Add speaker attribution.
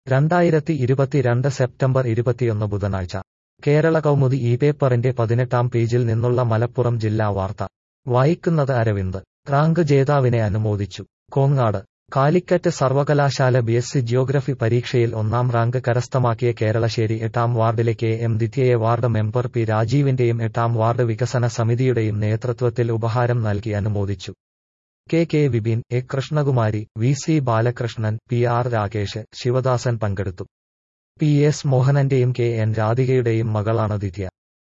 Speaker 1: രണ്ടായിരത്തി ഇരുപത്തിരണ്ട് സെപ്റ്റംബർ ഇരുപത്തിയൊന്ന് ബുധനാഴ്ച കേരള കൗമുദി ഈ പേപ്പറിന്റെ പതിനെട്ടാം പേജിൽ നിന്നുള്ള മലപ്പുറം ജില്ലാ വാർത്ത വായിക്കുന്നത് അരവിന്ദ് റാങ്ക് ജേതാവിനെ അനുമോദിച്ചു കോങ്ങാട് കാലിക്കറ്റ് സർവകലാശാല ബി എസ് സി ജിയോഗ്രഫി പരീക്ഷയിൽ ഒന്നാം റാങ്ക് കരസ്ഥമാക്കിയ കേരളശ്ശേരി എട്ടാം വാർഡിലെ K M Dithya ward member P രാജീവിന്റെയും എട്ടാം വാർഡ് വികസന സമിതിയുടെയും നേതൃത്വത്തിൽ ഉപഹാരം നൽകി അനുമോദിച്ചു K K Vipin A Krishnakumari V C Balakrishnan P R Rakesh Sivadasan പങ്കെടുത്തു പി എസ് മോഹനന്റെയും കെ എൻ രാധികയുടെയും മകളാണ് ദിത്യ